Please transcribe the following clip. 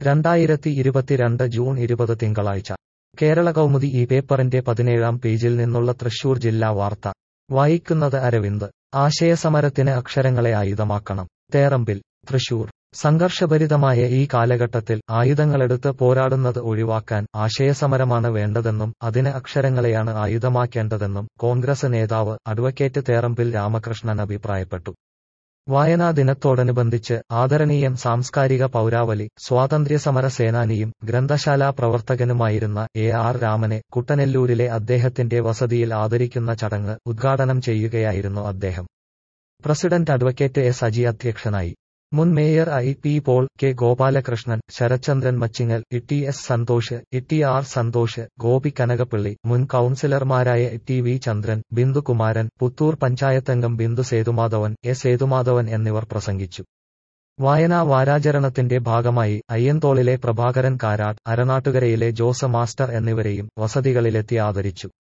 രണ്ടായിരത്തി ഇരുപത്തിരണ്ട് ജൂൺ ഇരുപത് തിങ്കളാഴ്ച കേരള കൗമുദി ഈ പേപ്പറിന്റെ പതിനേഴാം പേജിൽ നിന്നുള്ള തൃശൂർ ജില്ലാ വാർത്ത വായിക്കുന്നത് അരവിന്ദ് ആശയസമരത്തിന് അക്ഷരങ്ങളെ ആയുധമാക്കണം തേറമ്പിൽ തൃശൂർ സംഘർഷഭരിതമായ ഈ കാലഘട്ടത്തിൽ ആയുധങ്ങളെടുത്ത് പോരാടുന്നത് ഒഴിവാക്കാൻ ആശയസമരമാണ് വേണ്ടതെന്നും അതിന് അക്ഷരങ്ങളെയാണ് ആയുധമാക്കേണ്ടതെന്നും കോൺഗ്രസ് നേതാവ് അഡ്വക്കേറ്റ് തേറമ്പിൽ രാമകൃഷ്ണൻ അഭിപ്രായപ്പെട്ടു വായനാ ദിനത്തോടനുബന്ധിച്ച് ആദരണീയം സാംസ്കാരിക പൗരാവലി സ്വാതന്ത്ര്യസമര സേനാനിയും ഗ്രന്ഥശാലാ പ്രവർത്തകനുമായിരുന്ന എ ആർ രാമനെ കുട്ടനെല്ലൂരിലെ അദ്ദേഹത്തിന്റെ വസതിയിൽ ആദരിക്കുന്ന ചടങ്ങ് ഉദ്ഘാടനം ചെയ്യുകയായിരുന്നു അദ്ദേഹം പ്രസിഡന്റ് അഡ്വക്കേറ്റ് എസ് അജി അധ്യക്ഷനായി മുൻ mayor I P Paul K Gopalakrishnan Sarathchandran Machingal E S Santhosh E R Santhosh Gopi Kanakappilly മുൻ കൌൺസിലർമാരായ ടി വി ചന്ദ്രൻ ബിന്ദുകുമാരൻ പുത്തൂർ പഞ്ചായത്തംഗം ബിന്ദു സേതുമാധവൻ എ സേതുമാധവൻ എന്നിവർ പ്രസംഗിച്ചു വായനാ വാരാചരണത്തിന്റെ ഭാഗമായി അയ്യന്തോളിലെ പ്രഭാകരൻ കാരാട്ട് അരനാട്ടുകരയിലെ ജോസ് മാസ്റ്റർ എന്നിവരെയും വസതികളിലെത്തി ആദരിച്ചു